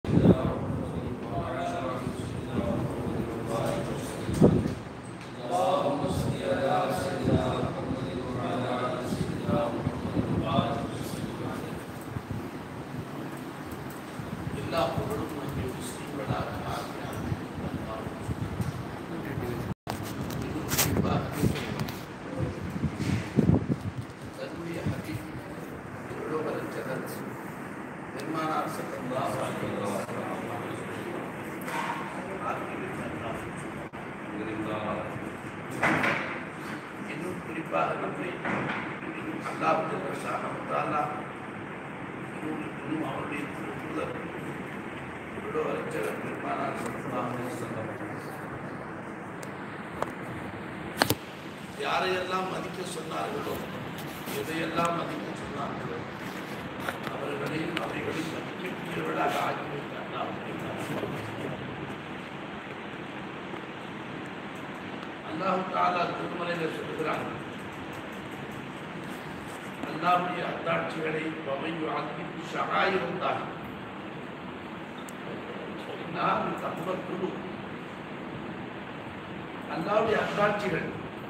எல்லா புகழும் நம்முடைய முஸ்லீம்களாக ஆகினார் தன்னுடைய ஹபீப் திருவள்ளுவர் ஜெகத் பெருமானார் சல்லல்லாஹு அலைஹி வஸல்லம் இன்னும் குறிப்பாக நம்மை அல்லாஹ் ஜல்லஷானஹு இன்னும் இன்னும் அவருடைய திருத்தூதர் திருவள்ளுவர் ஜெகத் பெருமானார் சல்லல்லாஹு அலைஹி வஸல்லம் யாரையெல்லாம் மதிக்க சொன்னார்களோ எதையெல்லாம் மதிக்க சொன்னார்களோ அவர்களையும் அவைகளையும் மதிக்கக்கூடியவர்களாக ஆக்கி வைத்தார் அல்லாஹு தாலா திருமலையில் சொல்லுகிறான் அல்லாவுடைய அத்தாட்சிகளை பவையு ஆக்கிட்டு சகாயிருந்தாக நான் தம்ம குழு அல்லாவுடைய அத்தாட்சிகள்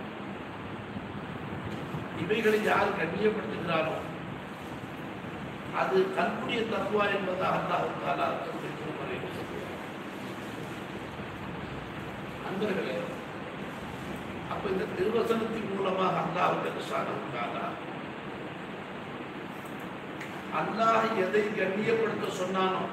இவைகளை யார் கண்ணியப்படுத்துகிறாரோ அது கண்புடைய தத்துவா என்பதா அல்லாஹ் தாலா தன்னுடைய திருமறையில் சொல்கிறார் அன்பர்களே அப்ப இந்த திருவசனத்தின் மூலமாக அல்லாஹ் பெருசானா அல்லாஹ் எதை கண்ணியப்படுத்த சொன்னானோ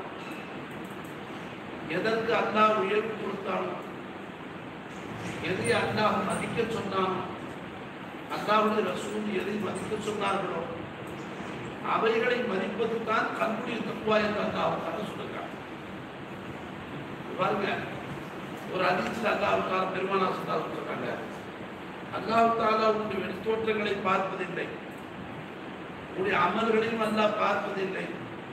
எதற்கு அல்லாஹ் உயர்வு கொடுத்தானோ எதை அல்லாஹ் மதிக்க சொன்னானோ அல்லாவுடைய ரசூல் எதை மதிக்க சொன்னார்களோ அவைகளை மதிப்பது தான் கண்புடைய தப்புவா என்று அல்லாவுக்காக சொல்லுகிறார் பாருங்க ஒரு அதிர்ச்சியில் அல்லாவுக்காக பெருமானா சொல்லாது சொல்றாங்க அல்லாவுக்காக உங்களுடைய வெளித்தோற்றங்களை பார்ப்பதில்லை உங்களுடைய அமல்களையும் அல்லாஹ் பார்ப்பதில்லை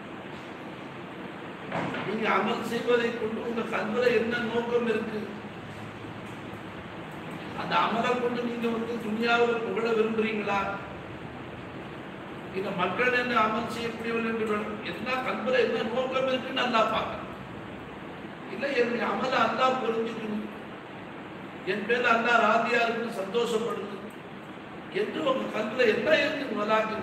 நீங்க அமல் செய்வதை கொண்டு உங்க கண்புல என்ன நோக்கம் இருக்கு அந்த அமலை கொண்டு நீங்க வந்து துணியாவில் புகழ விரும்புறீங்களா இந்த மக்கள் என்ன அமல் செய்யக்கூடியவர்கள் என்று வேணும். என்ன கண்புல என்ன நோக்கம் இருக்குன்னு அல்லா பார்க்க இல்லை என்னுடைய அமலை அல்லா புரிஞ்சுக்கணும் என் பேர்ல அல்லா ராதியா இருக்குன்னு சந்தோஷப்படுது என்று உங்க கண்புல என்ன இருக்கு முதலாக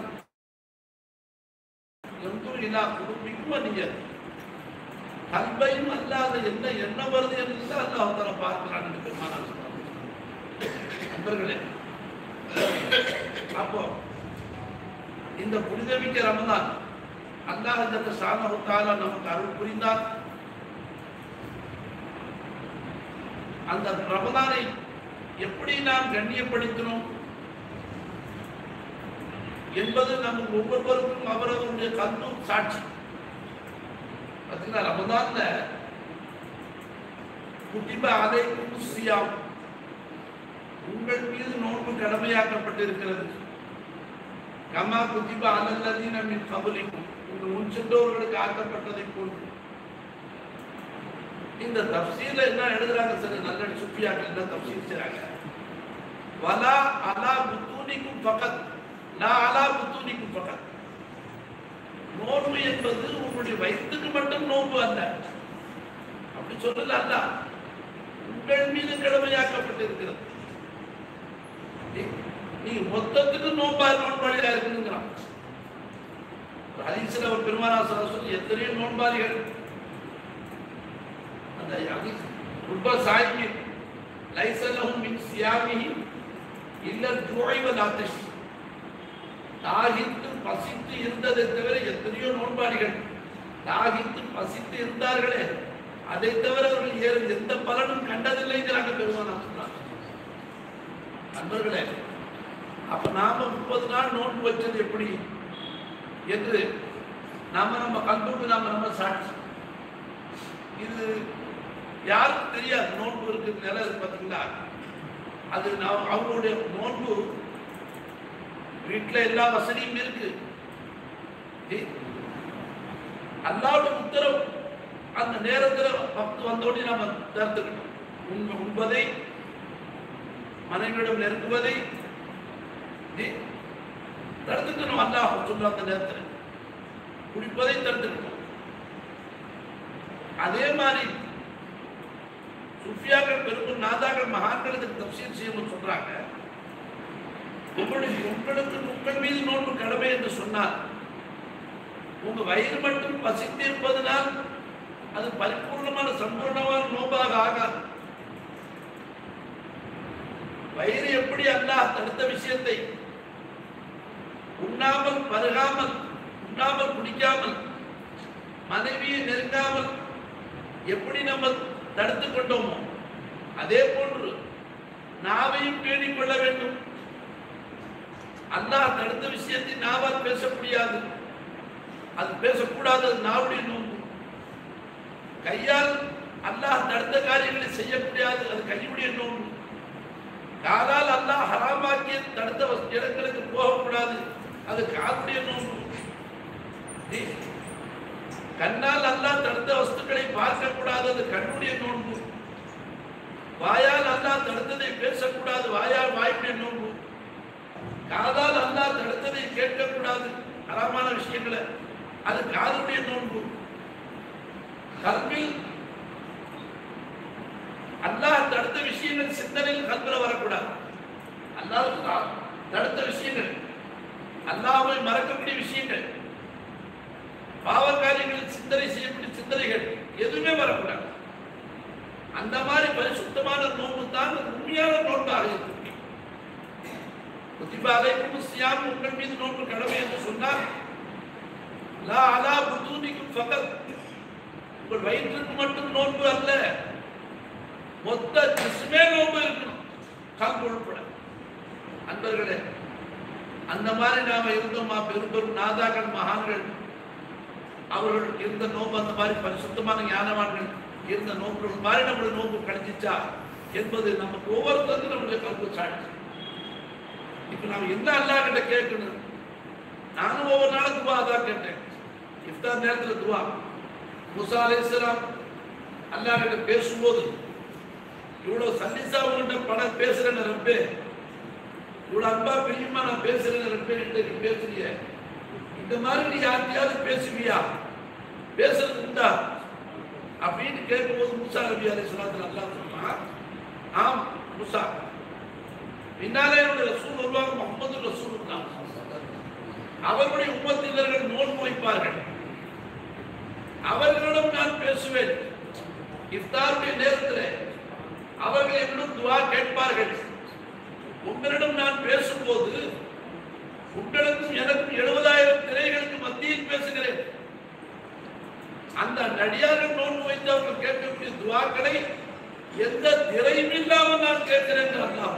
எந்தூர் இலா குடும்பிக்கும் நீங்க கல்வையும் அல்லாத என்ன என்ன வருது என்று அல்லாஹ் தர பார்க்கிறான் பெருமானார் சொன்னார் நண்பர்களே அப்போ இந்த புனிதமிக்க ரமதான் அல்லாஹ் ஜல்ல ஷானஹு தஆலா நமக்கு அருள் புரிந்தார் அந்த ரமதானை எப்படி நாம் கண்ணியப்படுத்தினோம் என்பது நம்ம ஒவ்வொருவருக்கும் அவரவருடைய கல்லும் சாட்சி பார்த்தீங்களா ரமதான்ல குட்டிப அலைக்கும் சியாம் உங்கள் மீது நோன்பு கடமையாக்கப்பட்டிருக்கிறது கமா குதிபா அலல்லதீன மின் கபலிக்கும் உங்கள் முன் சென்றவர்களுக்கு ஆக்கப்பட்டதை போன்று இந்த தப்சீல என்ன எழுதுறாங்க சார் நல்ல சுப்பியாக்கள் என்ன தப்சீல் செய்றாங்க வலா அலா புத்தூனிக்கும் பக்கத் லா அலா புத்தூனிக்கும் பக்கத் நோன்பு என்பது உங்களுடைய வயிற்றுக்கு மட்டும் நோன்பு அல்ல அப்படி சொல்லல அல்ல உங்கள் மீது கடமையாக்கப்பட்டிருக்கிறது நீங்க மொத்தத்துக்கு நோம்பா நோன்பாளியா இருக்குங்கிறான் ஹதீஸ்ல ஒரு பெருமானா சொல்லி எத்தனையோ நோன்பாளிகள் அந்த ஹதீஸ் ருப்ப சாயிமி லைசலஹும் மின் சியாமிஹி இல்ல ஜுஐ வல் ஆதிஷ் தாகித்து பசித்து இருந்ததை தவிர எத்தனையோ நோன்பாளிகள் தாகித்து பசித்து இருந்தார்களே அதை தவிர அவர்கள் ஏறு எந்த பலனும் கண்டதில்லைங்கிறாங்க பெருமானா சொன்னாங்க நண்பர்களே அப்ப நாம முப்பது நாள் நோன்பு வச்சது எப்படி என்று நாம நம்ம கண்கொண்டு நாம நம்ம சாட்சி இது யாருக்கும் தெரியாது நோன்பு இருக்கு நிலை இருக்கு பார்த்தீங்களா அது நான் அவங்களுடைய நோன்பு வீட்டுல எல்லா வசதியும் இருக்கு ஏய், அல்லாவுடைய உத்தரவு அந்த நேரத்துல பக்து வந்தோடனே நாம தடுத்துக்கணும் உண்மை உண்பதை மனைவியிடம் நெருங்குவதை நீ தடுத்துக்கணும் அல்லாஹ் சொல்ற அந்த நேரத்தில் குடிப்பதை தடுத்துக்கணும் அதே மாதிரி சுஃபியாக்கள் பெரும்பும் நாதாக்கள் மகான்கள் இதுக்கு தப்சீல் செய்யணும்னு சொல்றாங்க உங்களுக்கு உங்களுக்கு உங்கள் மீது நோன்பு கடமை என்று சொன்னார் உங்க வயிறு மட்டும் பசித்திருப்பதனால் அது பரிபூர்ணமான சம்பூர்ணமான நோம்பாக ஆகாது வயிறு எப்படி அல்லாஹ் தடுத்த விஷயத்தை உண்ணாமல் பருகாமல் உண்ணாமல் குடிக்காமல் மனைவியை நெருங்காமல் எப்படி நம்ம தடுத்து கொண்டோமோ அதே போன்று நாவையும் பேணிக் கொள்ள வேண்டும் அல்லாஹ் தடுத்த விஷயத்தை நாவால் பேச முடியாது அது பேசக்கூடாது அது நாவுடைய நோன்பு கையால் அல்லாஹ் தடுத்த காரியங்களை செய்ய முடியாது அது கையுடைய நோன்பு காலால் அல்லாஹ் ஹராமாக்கிய தடுத்த வஸ்- இடங்களுக்கு போகக்கூடாது அது காலுடைய நோன்பு நீ- கண்ணால் அல்லாஹ் தடுத்த வஸ்துக்களை பார்க்கக்கூடாது அது கண்ணுடைய நோன்பு வாயால் அல்லாஹ் தடுத்ததை பேசக்கூடாது வாயால் வாயுடைய நோன்பு காதால் அல்லாஹ் தடுத்ததை கேட்கக்கூடாது ஹராமான விஷயங்களை அது காதுடைய நோன்பு கல்வில் அல்லாஹ் தடுத்த விஷயங்கள் சிந்தனையில் கல்வில வரக்கூடாது அல்லாஹ் தா- தடுத்த விஷயங்கள் அல்லாஹ்வை மறக்கக்கூடிய விஷயங்கள் பாவ காரியங்களில் சிந்தனை செய்யக்கூடிய சிந்தனைகள் எதுவுமே வரக்கூடாது அந்த மாதிரி பரிசுத்தமான நோன்பு தான் உண்மையான நோன்பாக இருக்கு குத்திபா அலைக்கும் சியாம் உங்கள் மீது நோன்பு கடமை என்று சொன்னால் லா அலா புதூனிக்கும் ஃபகத் உங்கள் வயிற்றுக்கு மட்டும் நோன்பு அல்ல மொத்த ஜிஸ்மே நோன்பு இருக்கணும் கல்வி உள்பட அன்பர்களே அந்த மாதிரி நாம இருந்தோமா பெரும் பெரும் நாதாக்கள் மகான்கள் அவர்கள் இருந்த நோன்பு அந்த மாதிரி பரிசுத்தமான ஞானவான்கள் இருந்த நோன்புகள் மாதிரி நம்மளுடைய நோன்பு கிடைச்சிச்சா என்பது நமக்கு ஒவ்வொருத்தருக்கும் நம்முடைய கல்வி சாட்சி இப்ப நாம என்ன அல்லாஹ் கிட்ட கேட்கணும் நானும் ஒவ்வொரு நாளும் துவா தான் கேட்டேன் இஃப்தார் நேரத்துல துவா முசா அலைஹிஸ்ஸலாம் அல்லாஹ் கிட்ட பேசும்போது இவ்வளவு சல்லிசா உங்ககிட்ட பணம் பேசுறேன்னு ரப்பே இவ்வளவு அன்பா பிரியமா நான் பேசுறேன்னு ரப்பே நீ பேசுறிய இந்த மாதிரி நீ யார்கிட்டயாவது பேசுவியா பேசுறது உண்டா அப்படின்னு கேட்கும்போது முசா நபி அலைஹிஸ்ஸலாத்துல அல்லாஹ் சொன்னா ஆம் முசா பின்னாலே என்னுடைய ரசூல் வருவாங்க முகமது ரசூல் தான் அவர்களுடைய உம்மத்தினர்கள் நோன்பு வைப்பார்கள் அவர்களிடம் நான் பேசுவேன் இஃப்தாருடைய நேரத்தில் அவர்கள் என்னிடம் துவா கேட்பார்கள் உங்களிடம் நான் பேசும்போது உங்களுக்கும் எனக்கும் எழுபதாயிரம் திரைகளுக்கு மத்தியில் பேசுகிறேன் அந்த நடிகார்கள் நோன்பு வைத்து அவர்கள் கேட்கக்கூடிய துவாக்களை எந்த திரையும் இல்லாமல் நான் கேட்கிறேன் என்று அல்லாஹ்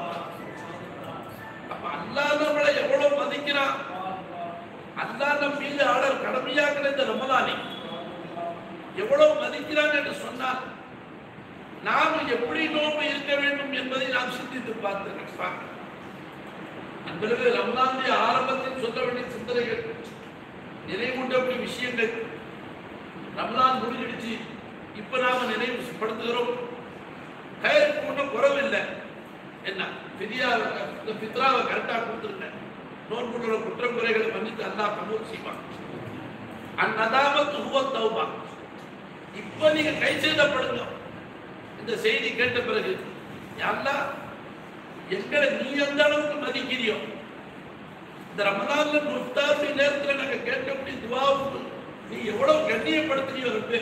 அப்ப அல்லாஹ் நம்மளை எவ்வளவு மதிக்கிறான் அல்லாஹ் நம் மீது ஆடல் கடமையாக்கிற இந்த ரமலானை எவ்வளவு மதிக்கிறான் என்று சொன்னால் நாம் எப்படி நோன்பு இருக்க வேண்டும் என்பதை நாம் சிந்தித்து பார்த்து பார்க்கிறோம் அன்பிற்கு ரமலானுடைய ஆரம்பத்தில் சொல்ல வேண்டிய சிந்தனைகள் நினைவூட்டக்கூடிய விஷயங்கள் ரமலான் முடிஞ்சிடுச்சு இப்ப நாம நினைவுபடுத்துகிறோம் கயிறுக்கு ஒன்றும் குறவில்லை என்ன பிரியா இந்த பித்ராவை கரெக்டாக கொடுத்துருங்க நோன்புகளோட குற்றம் குறைகளை மன்னித்து அல்லாஹ் கபூல் செய்வான் அந்நதாமத்து ஹுவ தௌபா இப்ப நீங்க கை செய்தப்படுங்க இந்த செய்தி கேட்ட பிறகு அல்லாஹ் எங்களை நீ எந்த அளவுக்கு மதிக்கிறியோ இந்த ரமலான்ல முஃப்தாருடைய நேரத்துல நாங்க கேட்கக்கூடிய துவாவுக்கு நீ எவ்வளவு கண்ணியப்படுத்துறியோ ரப்பே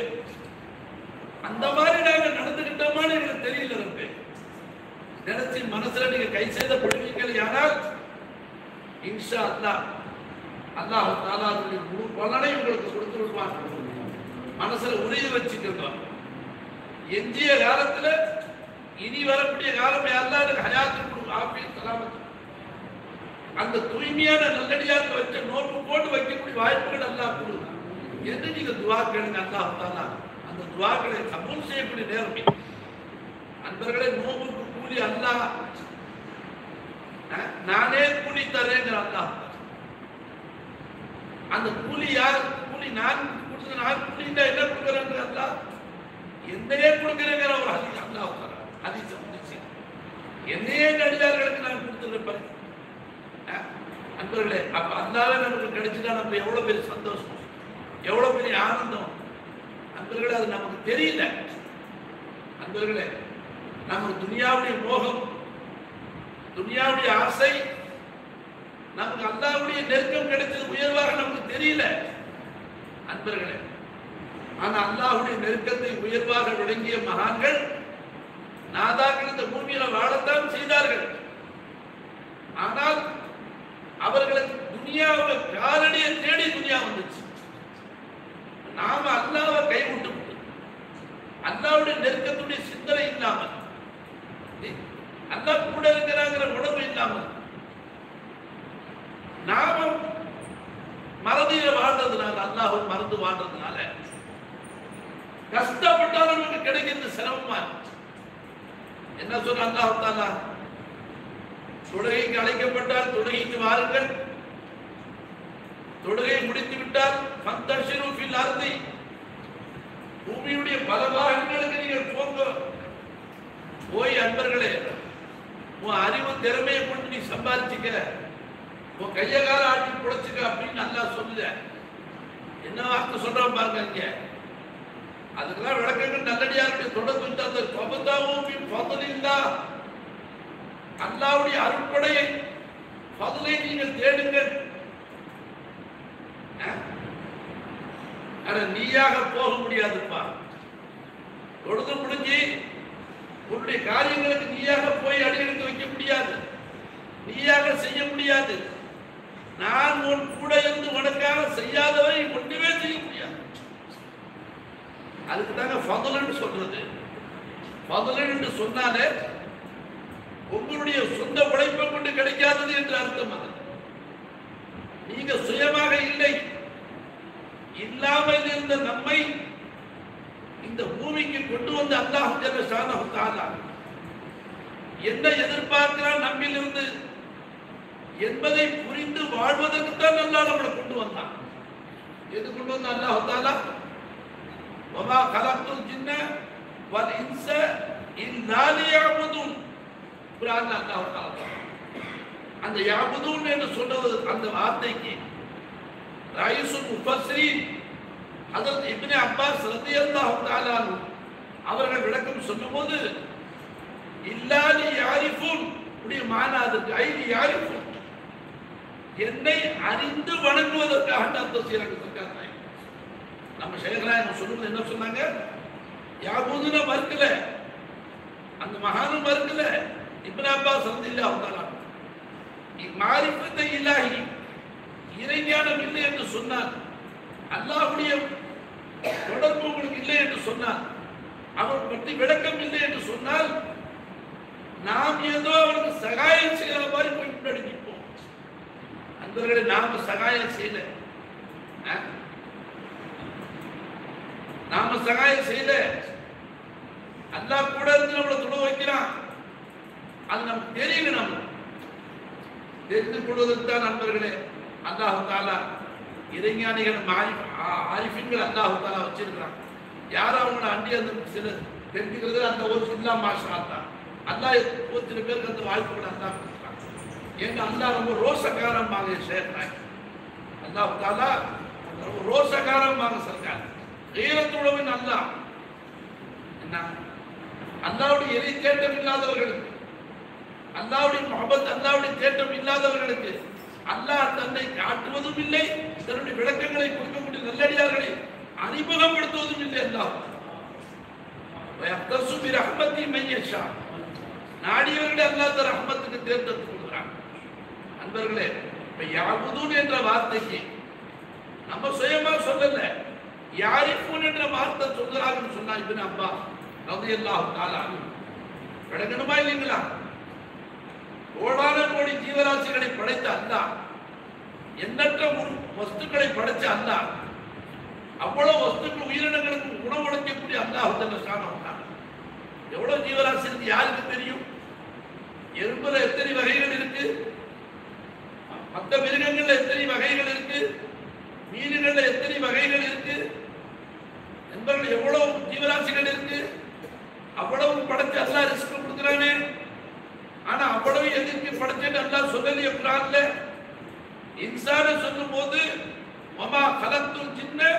அந்த மாதிரி நாங்க நடந்துகிட்டோமான்னு எனக்கு தெரியல ரப்பே நினைச்சு மனசுல நீங்க கை செய்த படுவீங்கள் ஆனால் இன்ஷா அல்லாஹ் அல்லாஹ் தாலா அதனுடைய முழு பலனை உங்களுக்கு கொடுத்து விடுவான் மனசுல உறுதி வச்சுக்கிறோம் எஞ்சிய காலத்துல இனி வரக்கூடிய காலம் அல்லாஹ் எனக்கு ஹயாத்து கொடு ஆபியத் சலாமத்து அந்த தூய்மையான நல்லடியாக வச்ச நோன்பு போட்டு வைக்கக்கூடிய வாய்ப்புகள் அல்லாஹ் கொடு என்று நீங்க துவா கேளுங்க அல்லாஹ் தாலா அந்த துவாக்களை கபூல் செய்யக்கூடிய நேரம் இது. அன்பர்களே நோம்புக்கு கூலி அல்லாஹ் அஹ், நானே கூலி தரேங்கிற அல்லாஹ் அந்த கூலி யார் கூலி நான் கொடுத்து நான் கூலிண்டா என்ன கொடுக்குறேன் அல்லாஹ் என்னையே கொடுக்குறேங்கிற ஒரு ஹதீஸ் அல்லாஹ் தஆலா ஹதீஸ் வந்துச்சு என்னையே நடிகார்களுக்கு நான் கொடுத்துருப்பேன் அன்பர்களே அப்ப அல்லாவே நமக்கு கிடைச்சிட்டா நம்ம எவ்வளவு பெரிய சந்தோஷம் எவ்வளவு பெரிய ஆனந்தம் அன்பர்களே அது நமக்கு தெரியல அன்பர்களே நமக்கு துனியாவுடைய மோகம் துனியாவுடைய ஆசை நமக்கு அல்லாவுடைய நெருக்கம் கிடைச்சது உயர்வாக நமக்கு தெரியல அன்பர்களே ஆனா அல்லாஹ்வுடைய நெருக்கத்தை உயர்வாக விளங்கிய மகான்கள் நாதாக்கள் இந்த பூமியில வாழத்தான் செய்தார்கள் ஆனால் அவர்களுக்கு துனியாவை காலடியை தேடி துனியா வந்துச்சு நாம அல்லாவை கைவிட்டு விட்டு அல்லாவுடைய நெருக்கத்துடைய சிந்தனை இல்லாமல் அல்லாஹ் கூட இருக்கிறாங்கிற உணர்வு இல்லாமல் நாம மறதியில வாழ்றதுனால அல்லாஹ் மறந்து வாழ்றதுனால கஷ்டப்பட்டாலும் நமக்கு கிடைக்கிறது சிரமமா இருக்கு. என்ன சொல்ற அல்லாஹ் தாலா தொழுகைக்கு அழைக்கப்பட்டால் தொழுகைக்கு வாருங்கள் தொழுகை முடித்து விட்டால் பந்தர்ஷனு ஃபில் அர்தி பூமியுடைய பல பாகங்களுக்கு நீங்கள் போங்க போய் அன்பர்களே உன் அறிவு திறமையை கொண்டு நீ சம்பாதிச்சுக்க உன் கைய கால ஆட்டி புழைச்சுக்க அப்படின்னு நல்லா சொல்லுத என்ன வார்த்தை சொல்றான் பாருங்க இங்க அதுக்கெல்லாம் விளக்கங்கள் நல்லடியா இருக்கு தொடர்ந்து அந்த சொபதாவும் பதலில்லா அல்லாவுடைய அருட்படையை பதிலை நீங்கள் தேடுங்கள் அஹ்? ஆனா நீயாக போக முடியாதுப்பா தொழுது முடிஞ்சு உன்னுடைய காரியங்களுக்கு நீயாக போய் அடியெடுத்து வைக்க முடியாது நீயாக செய்ய முடியாது நான் உன் கூட இருந்து உனக்காக செய்யாதவை ஒன்றுமே செய்ய முடியாது அதுக்கு தாங்க ஃபதுலன்னு சொல்றது ஃபதுலன்னு சொன்னாலே உங்களுடைய சொந்த உழைப்பை கொண்டு கிடைக்காதது என்று அர்த்தம் அது நீங்க சுயமாக இல்லை இல்லாமல் இருந்த நம்மை இந்த பூமிக்கு கொண்டு வந்து அல்லாஹ் ஜல்ல ஷானஹு தஆலா என்ன எதிர்பார்க்கிறான் நம்மிலிருந்து என்பதை புரிந்து வாழ்வதற்கு தான் அல்லாஹ் நம்மளை கொண்டு வந்தான் எது கொண்டு வந்த அல்லாஹ் தாலா வமா கலக்துல் ஜின்ன வல் இன்ச இல்லா லியஅபுதுன் குர்ஆன்ல அல்லாஹ் தாலா அந்த யாபுதுன் என்று சொல்றது அந்த வார்த்தைக்கு ராயிசுல் முஃபஸ்ஸிரீன் ஹஜரத் இப்னு அப்பாஸ் ரலியல்லாஹு தஆலா அன்ஹு அவர்கள் விளக்கம் சொல்லும்போது இல்லாலி யாரிஃபுன் உடைய மானா அதற்கு ஐலி யாரிஃபுன் என்னை அறிந்து வணங்குவதற்காக அந்த சீரக இருக்காங்க நம்ம சேகராயன் சொல்லும்போது என்ன சொன்னாங்க யாபூதுன மறுக்கல அந்த மகானும் மறுக்கல இப்னு அப்பாஸ் ரலியல்லாஹு தஆலா மாரிஃபத்தை இல்லாஹி இறைஞானம் இல்லை என்று சொன்னார் அல்லாஹ்வுடைய தொடர்பு உங்களுக்கு இல்லை என்று சொன்னார் அவர் பற்றி விளக்கம் இல்லை என்று சொன்னால் நாம் ஏதோ அவருக்கு சகாயம் செய்யற மாதிரி போய் முன்னாடி நிற்போம் அன்பர்களே நாம சகாயம் செய்யல ஆ? நாம சகாயம் செய்யல அல்லாஹ் கூட இருந்து நம்மளை துணை வைக்கிறான் அது நமக்கு தெரியல நம்ம தெரிந்து கொள்வதற்கு தான் நண்பர்களே அல்லாஹு தாலா இறைஞானிகள் மாறி ஆரிஃபின்கள் அல்லாஹு தாலா வச்சிருக்கிறான் யாரும் அவங்கள அண்டி அந்த சில தெரிஞ்சுக்கிறது அந்த ஒரு சில்லா மாஷா தான் அல்லாஹ் ஒரு சில பேருக்கு அந்த வாய்ப்புகள் அல்லாஹ் கொடுக்குறான் ஏன்னா அல்லாஹ் ரொம்ப ரோசகாரமாக சேர்க்கிறாங்க அல்லாஹு தாலா ரொம்ப ரோசகாரமாக சொல்றாங்க ஈரத்துழவின் அல்லாஹ் என்ன அல்லாவுடைய எரி தேட்டம் இல்லாதவர்களுக்கு அல்லாவுடைய முகபத் அல்லாவுடைய தேட்டம் இல்லாதவர்களுக்கு அல்லாஹ் தன்னை காட்டுவதும் இல்லை தன்னுடைய விளக்கங்களை கொடுக்கக்கூடிய நல்லடியார்களை அறிமுகப்படுத்துவதும் இல்லை அல்லாஹ் வயக்தசு பி ரஹ்மத்தி மன் யஷா நாடியவர்களை அல்லாஹ் தன் ரஹ்மத்துக்கு தேர்ந்தெடுத்து கொடுக்கிறான் அன்பர்களே இப்ப யாபுதூன் என்ற வார்த்தைக்கு நம்ம சுயமா சொல்லல யாரிஃபூன் என்ற வார்த்தை சொல்கிறாங்கன்னு சொன்னா இப்னு அப்பா ரலியல்லாஹு தஆலா அன்ஹு. விளங்கணுமா இல்லைங்களா கோடான கோடி ஜீவராசிகளை படைத்த அல்லாஹ் எண்ணற்ற உரு- வஸ்துக்களை படைச்ச அல்லாஹ் அவ்வளவு வஸ்துக்கள் உயிரினங்களுக்கு உணவளிக்கக்கூடிய அல்லாஹ் தன்னை சாணம் எவ்வளவு ஜீவராசி இருக்கு யாருக்கு தெரியும் எறும்புல எத்தனை வகைகள் இருக்கு மற்ற மிருகங்கள்ல எத்தனை வகைகள் இருக்கு மீன்கள்ல எத்தனை வகைகள் இருக்கு என்பவர்கள் எவ்வளவு ஜீவராசிகள் இருக்கு அவ்வளவு படைச்சு அல்லாஹ் ரிஸ்க் கொடுக்குறானே ஆனா அவ்வளவு எதிர்க்கு படைச்சேன்னு அல்லாஹ் சொல்லலையே குரான்ல இன்சான சொல்லும் போது மமா கலத்துல் சின்ன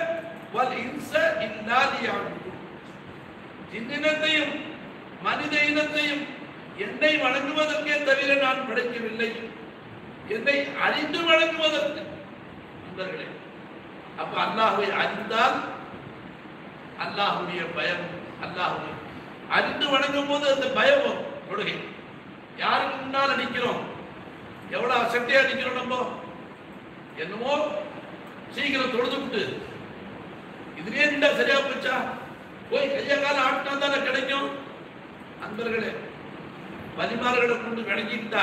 வல் இன்ச இல்லா லியஅபுதுன் ஜின்னினத்தையும் மனித இனத்தையும் என்னை வணங்குவதற்கே தவிர நான் படைக்கவில்லை என்னை அறிந்து வணங்குவதற்கு நண்பர்களே அப்ப அல்லாஹ்வை அறிந்தால் அல்லாஹ்வுடைய பயம் அல்லாஹ்வை அறிந்து வணங்கும் போது அந்த பயம் வரும் தொழுகை யாருக்கு முன்னால நிக்கிறோம் எவ்வளவு அசட்டையா நிக்கிறோம் நம்ம என்னமோ சீக்கிரம் தொழுது விட்டு இதுலயே நின்றா சரியா போச்சா போய் கைய கால ஆட்டினா தானே கிடைக்கும் அன்பர்களே வலிமார்களை கொண்டு விளங்கிட்டா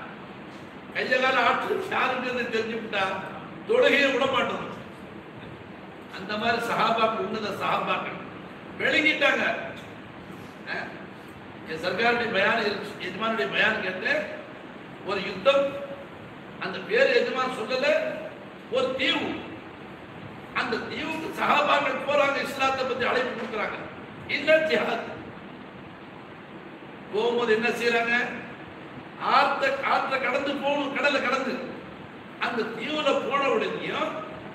கைய கால ஆட்டு யாருன்றது தெரிஞ்சுக்கிட்டா தொழுகையை விட மாட்டோம் அந்த மாதிரி சஹாபாக்கள் உன்னத சஹாபாக்கள் விளங்கிட்டாங்க அஹ், என் சர்க்காருடைய பயான் இருக்கு- எஜமானுடைய பயான் கேட்டேன் ஒரு யுத்தம் அந்த பேர் எஜமான் சொல்லல ஒரு தீவு அந்த தீவுக்கு சஹாபாக்கள் போறாங்க இஸ்லாத்தை பத்தி அழைப்பு கொடுக்குறாங்க இல்ல ஜிஹாத் போகும்போது என்ன செய்யறாங்க ஆத்த ஆற்ற கடந்து போகணும் கடலை கடந்து அந்த தீவுல போன உடனேயும்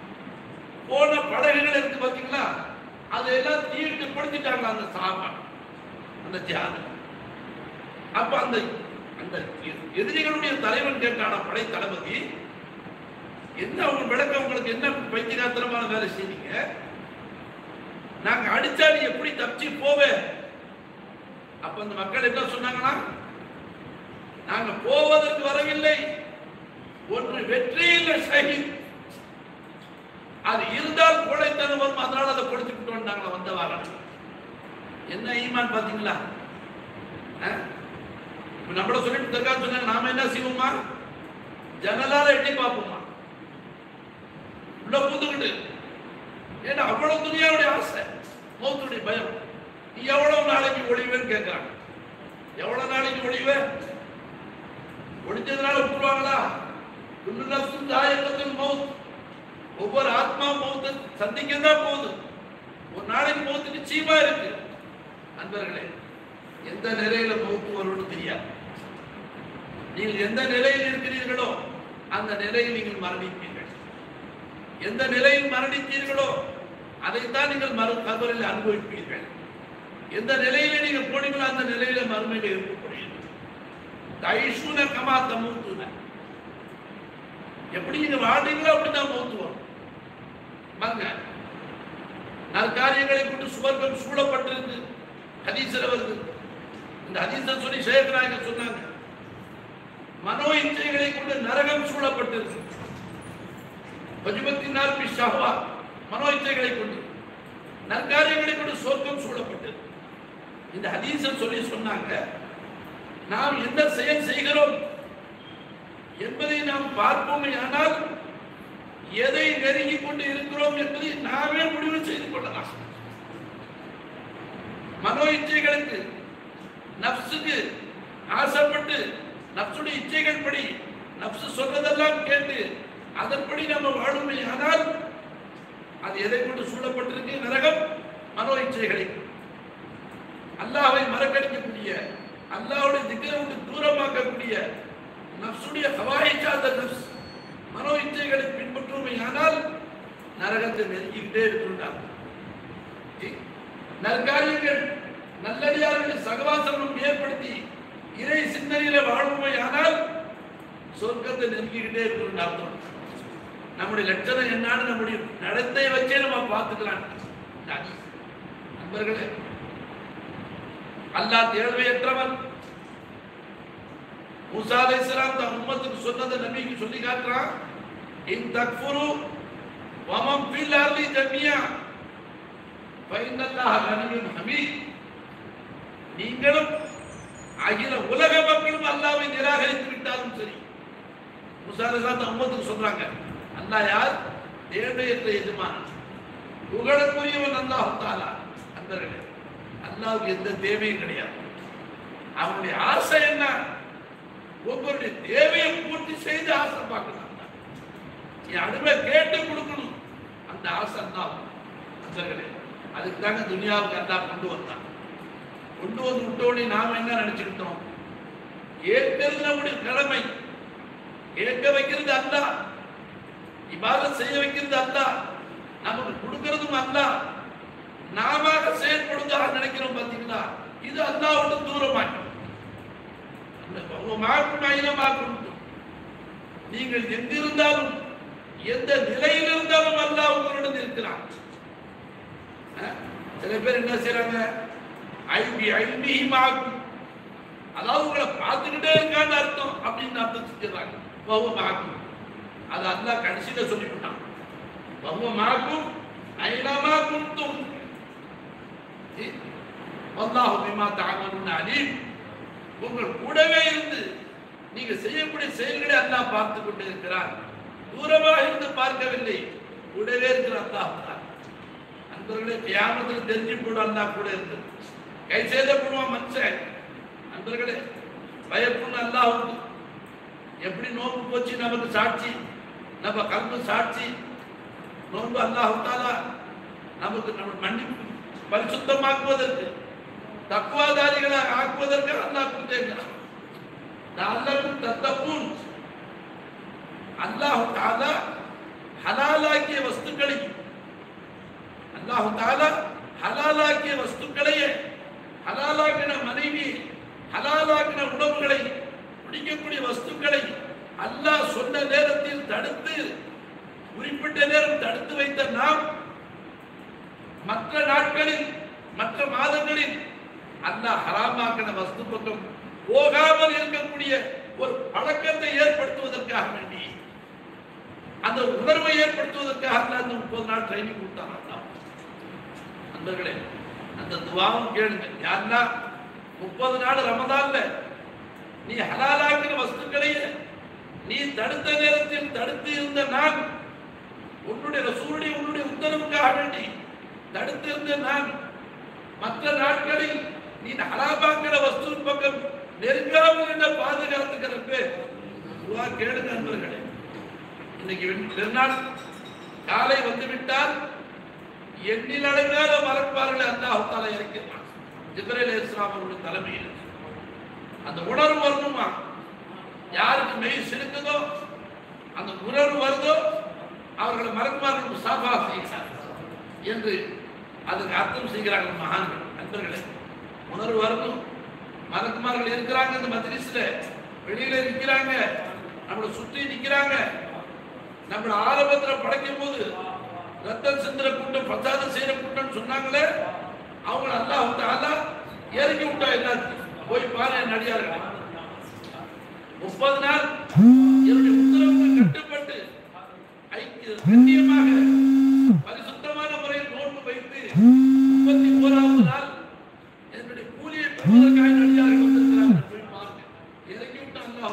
போன படகுகள் இருக்கு பாத்தீங்களா அதையெல்லாம் தீட்டு படுத்திட்டாங்க அந்த சாபா அந்த ஜிஹாத் அப்ப அந்த அந்த எ- எதிரிகளுடைய தலைவன் கேட்டான படை தளபதி என்ன அவங்க விளக்கம் உங்களுக்கு என்ன பைத்தியகாத்திரமான வேலை செய்றீங்க நாங்க அடிச்சா நீ எப்படி தப்பிச்சு போவே அப்ப அந்த மக்கள் என்ன சொன்னாங்கன்னா நாங்க போவதற்கு வரவில்லை ஒன்று வெற்றி இல்லை ஷஹீத் அது இருந்தால் கொலைத்தனம் வரும் அதனால அதை கொடுத்துக்கிட்டு வந்தாங்களா வந்த வாரம் என்ன ஈமான் பாத்தீங்களா அஹ்? இப்ப நம்மள சொல்லிட்டு தர்கா சொன்னாங்க நாம என்ன செய்வோமா ஜன்னலால எட்டி பார்ப்போமா உள்ள பூந்துக்கிட்டு ஏன்னா அவ்வளவு துணியாவுடைய ஆசை மௌத்துடைய பயம் நீ எவ்வளவு நாளைக்கு ஒளிவேன்னு கேட்கிறாங்க எவ்வளவு நாளைக்கு ஒளிவே ஒளிஞ்சதுனால விட்டுருவாங்களா குல்லு நஃப்ஸுன் தாயகத்துல் மௌத் ஒவ்வொரு ஆத்மா மௌத்தை சந்திக்க தான் போகுது ஒரு நாளைக்கு மௌத்து நிச்சயமா இருக்கு அன்பர்களே எந்த நிலையில மௌத்து வரும்னு தெரியாது நீங்கள் எந்த நிலையில் இருக்கிறீர்களோ அந்த நிலையில் நீங்கள் மரணிப்பீர்கள் எந்த நிலையில் மரணித்தீர்களோ அதைத்தான் நீங்கள் மறு கபரில் அனுபவிப்பீர்கள் எந்த நிலையில நீங்க போனீங்களோ அந்த நிலையில மறுமையில இருக்க முடியும் தைஷூன கமா தமூத்துன எப்படி நீங்க வாழ்றீங்களோ அப்படிதான் மௌத்து வரும் வாங்க நற்காரியங்களை கொண்டு சுவர்க்கம் சூழப்பட்டிருக்கு ஹதீஸ்ல வருது இந்த ஹதீஸை சொல்லி சேகராக சொன்னாங்க மனோ இச்சைகளை கொண்டு நரகம் சூழப்பட்டிருக்கு பஜுபத்தினால் பி ஷஹ்வா மனோ இச்சைகளை கொண்டு நற்காரியங்களை கொண்டு சொர்க்கம் சூழப்பட்டது இந்த ஹதீஸை சொல்லி சொன்னாங்க நாம் என்ன செயல் செய்கிறோம் என்பதை நாம் பார்ப்போமே ஆனால் எதை நெருங்கிக் கொண்டு இருக்கிறோம் என்பதை நாமே முடிவு செய்து கொள்ளலாம் மனோ இச்சைகளுக்கு நப்சுக்கு ஆசைப்பட்டு நப்சுடைய இச்சைகள் படி நப்சு சொல்றதெல்லாம் கேட்டு அதன்படி நம்ம வாழுமே ஆனால் அது எதை கொண்டு சூழப்பட்டிருக்கு நரகம் மனோ இச்சைகளை அல்லாஹ்வை மறக்கடிக்கக்கூடிய அல்லாஹ்வுடைய திக்கரை விட்டு தூரமாக்கக்கூடிய நப்சுடைய ஹவாயை சார்ந்த நப்ஸ் மனோ இச்சைகளை பின்பற்றுமே ஆனால் நரகத்தை நெருங்கிக்கிட்டே இருக்கின்றார் நற்காரியங்கள் நல்லடியார்கள் சகவாசனம் ஏற்படுத்தி இறை சிந்தனையில வாழ்வுமை ஆனால் சொர்க்கத்தை நெருங்கிக்கிட்டே இருக்கணும் அர்த்தம் நம்முடைய லட்சணம் என்னன்னு நம்முடைய நடத்தை வச்சே நம்ம பார்த்துக்கலாம் இந்த ஹதீஸ். நண்பர்களே அல்லாஹ் தேவையற்றவன் மூசா அலைஹிஸ்ஸலாம் தன் உம்மத்துக்கு சொன்னதை நபிக்கு சொல்லி காட்டுறான் இன் தக்ஃபுரு வமம் ஃபில் அர்லி ஜமியா ஃபைனல்லாஹ கனியுன் ஹமீத் நீங்களும் அகில உலக மக்களும் அல்லாஹ்வை நிராகரித்து விட்டாலும் சரி மூசா அலைஹிஸ்ஸலாம் தன் உம்மத்துக்கு சொல்றாங்க அல்லாஹ் யார் தேவையற்ற எஜமானன் புகழக்குரியவன் அல்லாஹ் தாலா அன்பர்களே அல்லாஹ்வுக்கு எந்த தேவையும் கிடையாது அவனுடைய ஆசை என்ன ஒவ்வொருடைய தேவையை பூர்த்தி செய்து ஆசை பார்க்கணும் அல்லாஹ். நீ அடிமை கேட்டு கொடுக்கணும் அந்த ஆசை தான் அன்பர்களே அதுக்கு தாங்க துனியாவுக்கு அல்லாஹ் கொண்டு வந்தான் கொண்டு வந்து விட்டோடனே நாம என்ன நினைச்சுக்கிட்டோம் ஏற்கிறது நம்முடைய கடமை கேட்க வைக்கிறது அல்லாஹ் இபாதத் செய்ய வைக்கிறது அல்லாஹ் நமக்கு கொடுக்கறதும் அல்லாஹ் நாம செயல்படுவதாக நினைக்கிறோம் பாத்தீங்களா இது அல்லாஹ்வோட தூரமாய் மாக்கும் ஐனமாக்கும் நீங்கள் எங்கிருந்தாலும் எந்த நிலையில் இருந்தாலும் அல்லாஹ் உங்களுடன் இருக்கிறான் அஹ், சில பேர் என்ன செய்றாங்க ஐபி ஐபி மாக்கும் அதாவது உங்களை பார்த்துக்கிட்டே இருக்கான்னு அர்த்தம் அப்படின்னு அர்த்தம் செஞ்சிடறாங்க பகுவ மாக்கும் அது அல்லாஹ் கடைசியில சொல்லிவிட்டான் பகுவ மாக்கும் ஐனமா குந்தும் அல்லாஹு பிமா தஅமலுன அலீம் உங்கள் கூடவே இருந்து நீங்க செய்யக்கூடிய செயல்களை அல்லாஹ் பார்த்து கொண்டு இருக்கிறார் தூரமாக இருந்து பார்க்கவில்லை கூடவே இருக்கிற அல்லாஹ் தான் நண்பர்களே கியாமத்தில் தெரிஞ்சு கூட அல்லாஹ் கூட இருந்து கை செய்தப்படுவான் மனுஷன் நண்பர்களே பயப்புன்னு அல்லாஹ் உண்டு எப்படி நோன்பு போச்சு நமக்கு சாட்சி நம்ம கல்வி சாட்சி நோன்பு அல்லாஹ் தாலா நமக்கு நம்ம மன்னிப்பு பரிசுத்தமாக்குவதற்கு தக்குவாதாரிகளை ஆக்குவதற்கு அல்லாஹ் கொடுத்தேங்கிறான் லஅல்லக்கும் தத்தக்கூன் அல்லாஹ் தஆலா ஹலாலாக்கிய வஸ்துக்களை அல்லாஹ் தஆலா ஹலாலாக்கிய வஸ்துக்களையே ஹலாலாக்கின மனைவி ஹலாலாக்கின உணவுகளை பிடிக்கக்கூடிய வஸ்துக்களை அல்லாஹ் சொன்ன நேரத்தில் தடுத்து குறிப்பிட்ட நேரம் தடுத்து வைத்த நாம் மற்ற நாட்களில் மற்ற மாதங்களில் அல்லாஹ் ஹராமாக்கின வஸ்து பக்கம் போகாமல் இருக்கக்கூடிய ஒரு பழக்கத்தை ஏற்படுத்துவதற்காக வேண்டி அந்த உணர்வை ஏற்படுத்துவதற்காக அல்லாஹ் அந்த முப்பது நாள் ட்ரைனிங் கொடுத்தாங்க அல்லாஹ். நண்பர்களே அந்த துவாவும் கேளுங்க யாருன்னா முப்பது நாள் ரமதான்ல நீ ஹலாலாக்கிற வஸ்துக்களையே நீ தடுத்த நேரத்தில் தடுத்து இருந்த நான் உன்னுடைய ரசூலுடைய உன்னுடைய உத்தரவுக்காக வேண்டி தடுத்து இருந்த நான் மற்ற நாட்களில் நீ ஹலாபாக்கிற வஸ்துவின் பக்கம் நெருங்காமல் என்ன பாதுகாத்துக்கிறப்ப துவா கேடு நண்பர்களே இன்னைக்கு வெண்- பெருநாள் காலை வந்து விட்டால் எண்ணில் அடங்காத மறப்பார்கள் அல்லாஹ் தாலா இறக்கிறான் ஜிப்ரேல் இஸ்லாம் அவருடைய தலைமையில் அந்த உணர்வு வரணுமா யாருக்கு மெய் சிலுக்குதோ அந்த உணர்வு வருதோ அவர்களை மறக்குமார்கள் முசாஃபா செய்கிறார் என்று அதுக்கு அர்த்தம் செய்கிறார்கள் மகான்கள் நண்பர்களே உணர்வு வரணும் மலக்குமார்கள் இருக்கிறாங்க இந்த மஜ்லிஸ்ல வெளியில நிக்கிறாங்க நம்மளை சுற்றி நிக்கிறாங்க நம்மள ஆரம்பத்துல படைக்கும் போது ரத்தம் சிந்துற கூட்டம் பிரச்சாரம் செய்யற கூட்டம் சொன்னாங்களே அவங்கள அல்லாஹ் தாலா இறக்கி விட்டா எல்லாத்தையும் போய் பாரு என் நடிகார்கள் முப்பது நாள் என்னுடைய உத்தரவுக்கு கட்டுப்பட்டு ஐக்கிய கண்ணியமாக பரிசுத்தமான முறையில் நோன்பு வைத்து முப்பத்தி ஓராவது நாள் என்னுடைய கூலியை பெறுவதற்காக நடிகார்கள் வந்திருக்கிறார்கள் போய் பாருங்க இறக்கி விட்டு அல்லாஹ்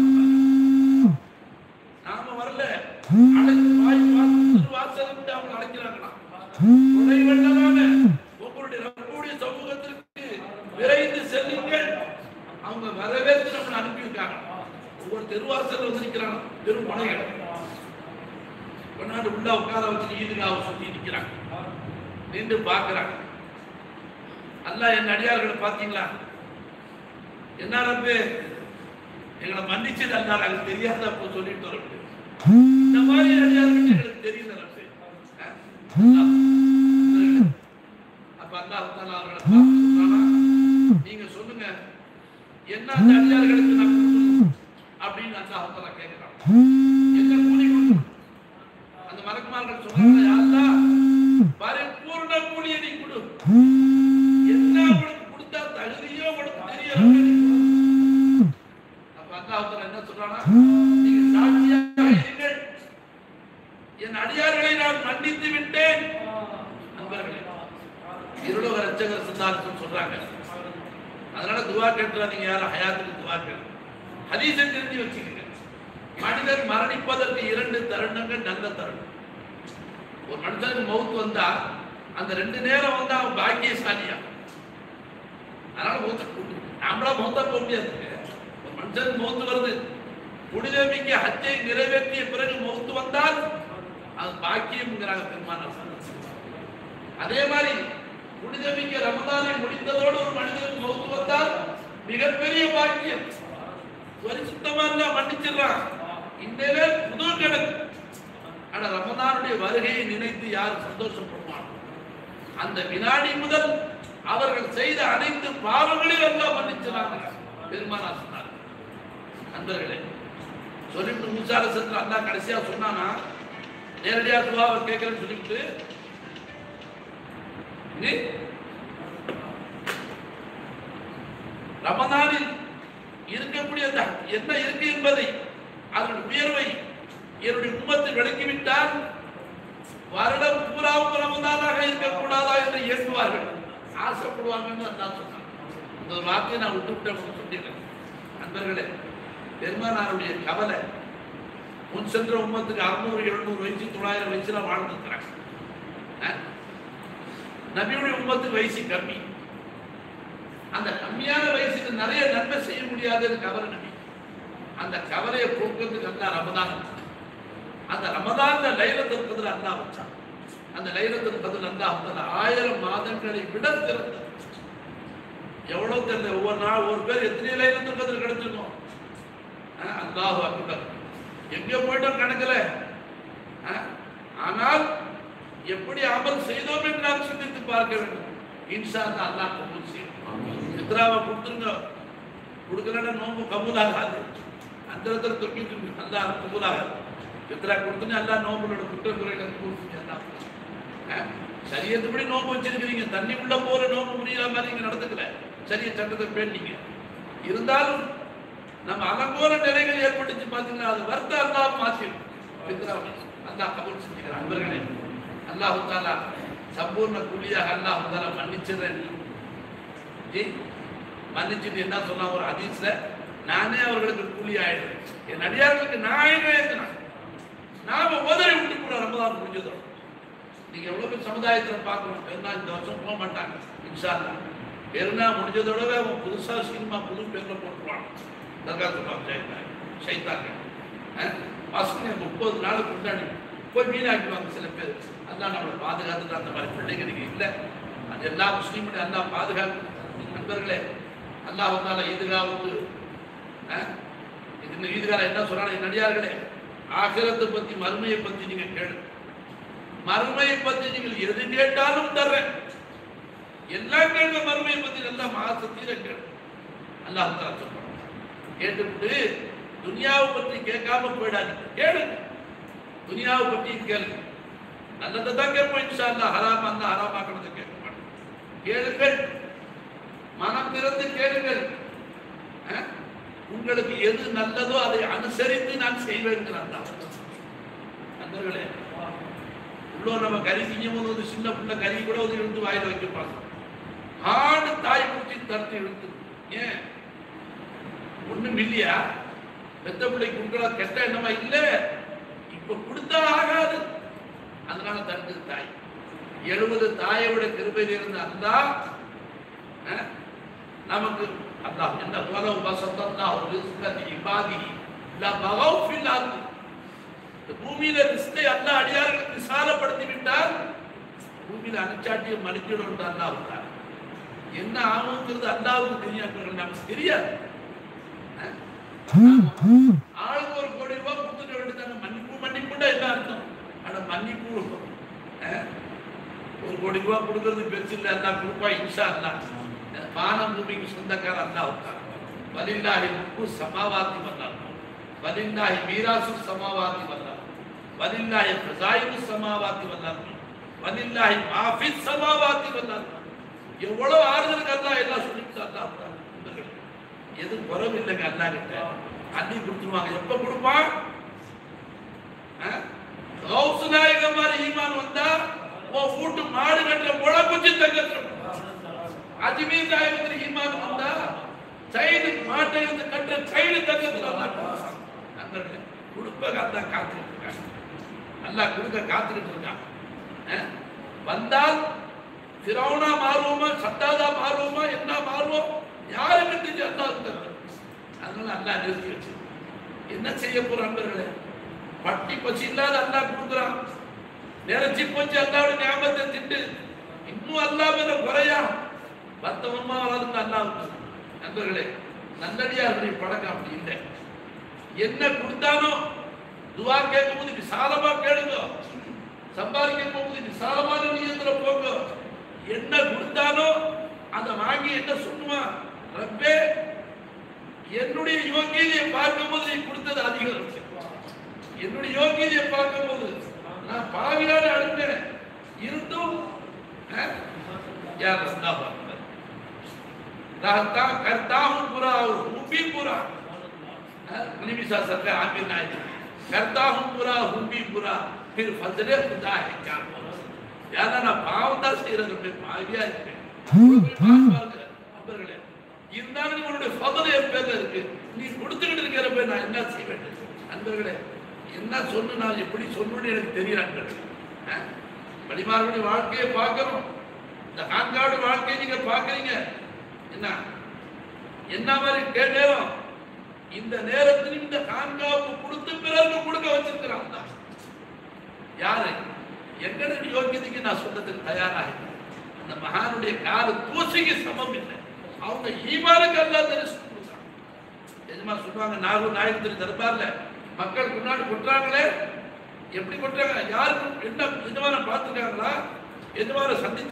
நாம வரல அழைத்து வாய் வாசல் வாசல் விட்டு அவங்க அழைக்கிறாங்களாம் கொடை வெள்ளலான உங்களுடைய ரப்புடைய சமூகத்திற்கு விரைந்து செல்லுங்கள் அவங்க வரவேற்று நம்மளை அனுப்பியிருக்காங்க ஒவ்வொரு தெருவாசல் வந்து நிக்கிறாங்க பெரும் மனைகள் கொண்டாண்டு உள்ள உட்கார வச்சு ஈதுகாவை சுத்தி நிக்கிறாங்க நின்று பார்க்கறாங்க அல்லாஹ் என் அடியார்களை பார்த்தீங்களா என்ன ரப்பு எங்களை மன்னிச்சது அல்லா எனக்கு தெரியாத அப்போ சொல்லிட்டு வர முடியும் இந்த மாதிரி அடியார்கள் எங்களுக்கு தெரியல ரப்பு அஹ்? அல்லாஹ். அப்ப அல்லாஹ் தாலா அவர்களை பார்த்து சொல்றானா, நீங்க சொல்லுங்க என்ன அந்த அடியார்களுக்கு நான் கொடுக்கணும் அப்படின்னு அல்லாஹ் தாலா கேட்கிறான் என்ன கூலி கொடுக்கணும் அந்த மலக்குமார்கள் சொல்றாங்க "யா அல்லாஹ் பரிபூர்ண கூலியை நீ கொடு என்ன உனக்கு கொடுத்தா தகுதியோ உனக்கு தெரியல அப்ப அல்லாஹ் தாலா என்ன சொல்றானா நீங்க சாட்சியாக இருங்கள் என் அடியார்களை நான் மன்னித்து விட்டேன் நண்பர்களே இருளக ரச்சகர் சித்தாந்தம் சொல்றாங்க அதனால துவா கேட்டுறாதீங்க யாரும் ஹயாத்துக்கு துவா கேட்டு ஹதீஸை தெரிஞ்சு வச்சுக்கோங்க மனிதன் மரணிப்பதற்கு இரண்டு தருணங்கள் நல்ல தருணம் ஒரு மனுஷனுக்கு மௌத்து வந்தா அந்த ரெண்டு நேரம் வந்தா அவன் பாக்கியசாலியா அதனால மௌத்த நாமளா மௌத்தா போக முடியாது ஒரு மனுஷனுக்கு மௌத்து வருது புனிதமிக்க ஹஜ்ஜை நிறைவேற்றிய பிறகு மௌத்து வந்தால் அது பாக்கியம்ங்கிறாங்க பெருமானார் அதே மாதிரி புனிதமிக்க ரமதானை முடித்ததோடு ஒரு மனிதனுக்கு மௌத்து வந்தால் மிகப்பெரிய பாக்கியம் பரிசுத்தமா இருந்தா மன்னிச்சிடலாம் இன்னையில புது கணக்கு ஆனா ரமதானுடைய வருகையை நினைத்து யார் சந்தோஷப்படுவான் அந்த வினாடி முதல் அவர்கள் செய்த அனைத்து பாவங்களையும் எல்லாம் மன்னிச்சாங்க பெருமானா சொன்னார் நண்பர்களே சொல்லிட்டு மூசாரசத்துல அல்லா கடைசியா சொன்னானா நேரடியா துவாவை கேட்கிறேன்னு சொல்லிவிட்டு நீ ரமதானில் இருக்கக்கூடிய அந்த என்ன இருக்கு என்பதை அதனுடைய உயர்வை என்னுடைய உம்மத்தில் விளக்கிவிட்டால் வருடம் பூராவும் ரமதானாக இருக்கக்கூடாதா என்று இயக்குவார்கள் ஆசைப்படுவாங்கன்னு நான் சொன்னான் இந்த ஒரு வார்த்தையை நான் விட்டு விட்டு சொல்லிடுறேன் நண்பர்களே பெருமானாருடைய கவலை முன் சென்ற உம்மத்துக்கு அறுநூறு எழுநூறு வயசு தொள்ளாயிரம் வயசுல வாழ்ந்துருக்கிறாங்க அஹ்? நபியுடைய உம்மத்துக்கு வயசு கம்மி அந்த கம்மியான வயசுக்கு நிறைய நன்மை செய்ய முடியாதுன்னு கவலை நபி அந்த கவலையை போக்குறதுக்கு அல்லா ரமதான் அந்த ரமதான்ல லைலத்துல் கதிர் அல்லாஹ் வச்சான் அந்த லைலத்துல் கதிர் அல்லாஹ் வச்சான் ஆயிரம் மாதங்களை விட சிறந்தது எவ்வளவு தெரியல ஒவ்வொரு நாள் ஒவ்வொரு பேர் எத்தனை லைலத்துல் கதிர் கிடைச்சிருக்கும் அஹ் அல்லாஹ் அக்பர் எங்க போயிட்டோம் கணக்குல அஹ் ஆனால் எப்படி அமல் செய்தோம் என்று நாம் சிந்தித்து பார்க்க வேண்டும் இன்ஷா அல்லாஹ் அல்லாஹ் கபூல் செய்யும் சித்ராவை கொடுத்துருங்க கொடுக்கலன்னா நோம்பு கபூலாகாது அந்த இடத்துல தொக்கிட்டு அல்லாஹ் கபூலாகாது சித்ரா கொடுத்துன்னு அல்லாஹ் நோம்புகளோட குற்றக்குறைகளை பூர்த்தி அல்லாஹ் அஹ், சரியத்துப்படி நோம்பு வச்சிருக்கிறீங்க தண்ணி உள்ள போற நோம்பு முடியாத மாதிரி நீங்க நடந்துக்கல சரிய சட்டத்தை பேண்டீங்க இருந்தாலும் நம்ம அலங்கோர நிலைகள் ஏற்பட்டுச்சு பாத்தீங்கன்னா அது வருத்த அல்லாஹ் மாற்றிடும் பித்ராவை அல்லாஹ் கபூல் செஞ்சுக்கிறான் நண்பர்களே அல்லாஹு தாலா சம்பூர்ண கூலியாக அல்லாஹு தாலா மன்னிச்சிடுறேன் ஜி மன்னிச்சுட்டு என்ன சொன்னா ஒரு ஹதீஸ்ல நானே அவர்களுக்கு கூலி ஆயிடுறேன் என் அடியார்களுக்கு நான் ஆயிடுறேன் நாம உதறி விட்டு கூட ரமதான் முடிஞ்சதோம் நீங்க எவ்வளவு பேர் சமுதாயத்துல பார்க்கணும் பெருனா இந்த வருஷம் போக மாட்டாங்க இன்ஷா அல்லாஹ். பெருனா முடிஞ்சதோட அவன் புதுசா சினிமா புது பேர்ல போட்டுருவான் தர்கா சொல்லுவாங்க சைத்தாங்க பசங்க முப்பது நாளுக்கு முன்னாடி போய் வீணாக்கிடுவாங்க சில பேர் அதான் நம்மளை பாதுகாத்துட்டு அந்த மாதிரி பிள்ளைங்க நீங்க இல்லை அது எல்லா முஸ்லீமுடைய அல்லா பாதுகாப்பு நண்பர்களே அல்லாஹ் வந்தால ஈதுகாவுக்கு இது ஈதுகால என்ன சொல்றாங்க நடிகார்களே ஆகிரத்தை பத்தி மறுமையை பத்தி நீங்க கேளு மறுமையை பத்தி நீங்கள் எது கேட்டாலும் தர்றேன் எல்லாம் கேளுங்க மறுமையை பத்தி நல்லா மாசத்தீர கேளு அல்லாஹ் தஆலா சொல்றான் கேட்டுவிட்டு துனியாவை பற்றி கேட்காம போயிடாதீங்க கேளுங்க துனியாவை பற்றி கேளுங்க நல்லதை தான் கேட்போம் இன்ஷா அல்லாஹ் ஹராமா இருந்தா ஹராமாக்கிறத கேட்க மாட்டோம் கேளுங்கள் மனம் திறந்து கேளுங்கள் அஹ்? உங்களுக்கு எது நல்லதோ அதை அனுசரித்து நான் செய்வேன் நண்பர்களே உள்ளோ நம்ம கறி செய்யும் போது ஒரு சின்ன பிள்ளை கறி கூட வந்து இழுத்து வாயில வைக்கப்பாங்க ஆடு தாய் பிடிச்சி தடுத்து இழுத்து ஏன் ஒண்ணும் இல்லையா பெத்த பிள்ளைக்கு கொடுக்கலாம் கெட்ட எண்ணமா இல்ல இப்ப கொடுத்தா ஆகாது அதனால தடுத்து தாய் எழுபது தாயை விட கிருபையில் இருந்த அல்லா நமக்கு அல்லாஹ் என்ன உலகம் வசந்தா ஒரு ரிஸ்கத் இபாதி லா பகவ் ஃபில் அர்த் இந்த பூமியில ரிஸ்கை அல்லாஹ் அடியார்களுக்கு விசாலப்படுத்தி விட்டால் பூமியில அனுச்சாட்டியை மன்னிச்சிடும் அல்லாஹ் விட்டார் என்ன ஆகுங்கிறது அல்லாவுக்கு தெரியாது நமக்கு தெரியாது ஆளுக்கு ஒரு கோடி ரூபாய் கொடுத்துட்டு வேண்டியதாங்க மன்னிப்பு மன்னிப்புண்டா என்ன அர்த்தம் ஆனா மன்னிப்பு அஹ், ஒரு கோடி ரூபாய் கொடுக்கறது பெருசு இல்லை அல்லா கொடுப்பா இன்ஷா அல்லா வானம் பூமிக்கு சொந்தக்கார அல்லா உட்கார் வலில்லாஹி முக்கு சமாவாத்தி வந்தார் வலில்லாஹி மீராசு சமாவாத்தி வந்தார் வலில்லாஹி பிரசாயிபு சமாவாத்தி வந்தார் வலில்லாஹி மாஃபி சமாவாத்தி வந்தார் எவ்வளவு ஆறுதலுக்கு அல்லா எல்லாம் சொல்லிட்டு அல்லா உட்கார் எது குறவு இல்லைங்க அல்லா கிட்ட அள்ளி கொடுத்துருவாங்க எப்ப கொடுப்பான் அஹ்? கௌசு நாயகம் மாதிரி ஈமான் வந்தா உன் வீட்டு மாடு கட்டுற முளை குச்சி தங்க அஜ்மீர் நாயகத்தில் ஈமான் வந்தா சைடு மாட்டை வந்து கட்டுற சைடு தங்கத்துல நண்பர்களே கொடுப்ப அல்லா காத்துக்கிட்டு இருக்காங்க அல்லாஹ் கொடுக்க காத்துக்கிட்டு இருக்கான் அஹ்? வந்தால் திரௌனா மாறுவோமா சட்டாதா மாறுவோமா என்ன மாறுவோம் யாருக்கு தெரியும் அல்லாஹ் தெரியும் அதனால அல்லாஹ் நிறுத்தி வச்சு என்ன செய்ய போற நண்பர்களே பட்டி பசி இல்லாத அல்லாஹ் கொடுக்குறான் நினைச்சு போச்சு அல்லாவோட ஞாபகத்தை திட்டு இன்னும் அல்லாஹ் மேல குறையா பத்தவமா வளர்ந்து அல்லாஹ் நண்பர்களே நல்லடியாருடைய பழக்கம் அப்படி இல்லை என்ன கொடுத்தானோ துவா கேட்கும்போது விசாலமா கேளுங்க சம்பாதிக்க போகும்போது விசாலமான நியத்துல போங்க என்ன கொடுத்தாலும் அதை வாங்கி என்ன சொல்லுமா ரப்பே என்னுடைய யோகியதையை பார்க்கும்போது நீ கொடுத்தது அதிகம் என்னுடைய யோகியதையை பார்க்கும்போது நான் பாவியான அழுந்தேன் இருந்தும் அஹ், யார் ரஸ்தா பார்க்கிறார் रहता करता हूं पूरा और हूं भी पूरा नहीं भी सकते आमिर नायक करता हूं पूरा हूं भी पूरा फिर फजले खुदा है क्या बोलो யாரா நான் பாவம் தான் செய்யறது பாவியா இருக்கேன் நண்பர்களே இருந்தாலும் உங்களுடைய ஃபதல் என் பேர்ல இருக்கு நீ கொடுத்துக்கிட்டு இருக்கிறப்ப நான் என்ன செய்ய வேண்டும் நண்பர்களே என்ன சொல்லு நான் எப்படி சொல்லணும்னு எனக்கு தெரியல நண்பர்களே அஹ்? வழிமார்களுடைய வாழ்க்கையை பார்க்கணும் இந்த கான்காடு வாழ்க்கையை நீங்க பார்க்கறீங்க என்ன என்ன மாதிரி கேட்டேரும் இந்த நேரத்தில் இந்த கான்காவுக்கு கொடுத்து பிறருக்கு கொடுக்க வச்சிருக்கிறான் தான் யாரு எங்களுடைய யோகியதைக்கு நான் சொல்றதுக்கு தயாராக இல்லை. அந்த மகானுடைய கால தூசிக்கு சமம் இல்லை அவங்க ஈமானுக்கு அல்லா தெரிசு கொடுத்தாங்க எஜமா சொல்லுவாங்க நாகூர் நாயகத்திரி தர்பார்ல மக்கள் முன்னாடி கொட்டுறாங்களே எப்படி கொட்டுறாங்க யாருக்கும் என்ன எஜமான பார்த்துருக்காங்களா எஜமான சந்திச்சு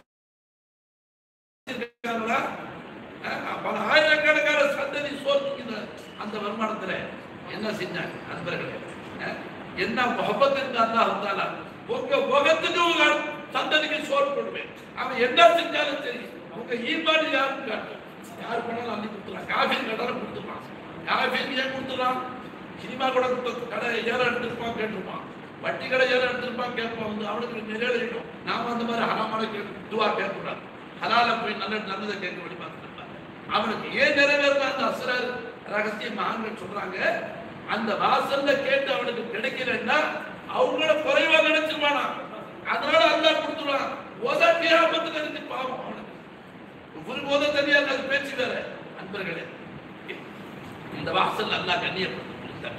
இருக்காங்களா அஹ் பல ஆயிரக்கணக்கான சந்ததி சோர்த்துக்கிற அந்த வருமானத்துல என்ன செஞ்சாங்க நண்பர்களே அஹ் என்ன முகப்பத்து இருந்தா அல்லாஹ் வந்தாலா உங்க முகத்துக்கு உங்க சந்ததிக்கு சோறு கொடுவேன் அவன் என்ன செஞ்சாலும் சரி உங்க ஈமான் யாருக்கு காட்டும் யார் பண்ணாலும் அள்ளி கொடுத்துலாம் காஃபின் கடனை கொடுத்துருவான் காஃபின் ஏன் கொடுத்துறான் சினிமா கூட கொடுத்த கடை ஏலம் எடுத்திருப்பான் கேட்டிருப்பான் வட்டி கடை ஏலம் எடுத்திருப்பான் கேட்பான் வந்து அவனுக்கு நிறைவேறிடும் நாம அந்த மாதிரி ஹராமான கேட்க துவா கேட்கக்கூடாது ஹலால போய் நல்ல நல்லதை கேட்க வேண்டி பார்த்துருப்பான் அவனுக்கு ஏன் நிறைவேறல அந்த அசுரர் ரகசிய மகான்கள் சொல்றாங்க அந்த வாசல்ல கேட்டு அவனுக்கு கிடைக்கலன்னா அவங்கள குறைவா நினைச்சிருவானா அதனால அல்லாஹ் கொடுத்துருவான் ஓதாட்டி ஆபத்துல இருந்து பாவம் அவனுக்கு ஒரு போத தெரியாது அது பேச்சு வேற அன்பர்களே இந்த வாசல் அல்லாஹ் கண்ணியப்படுத்தி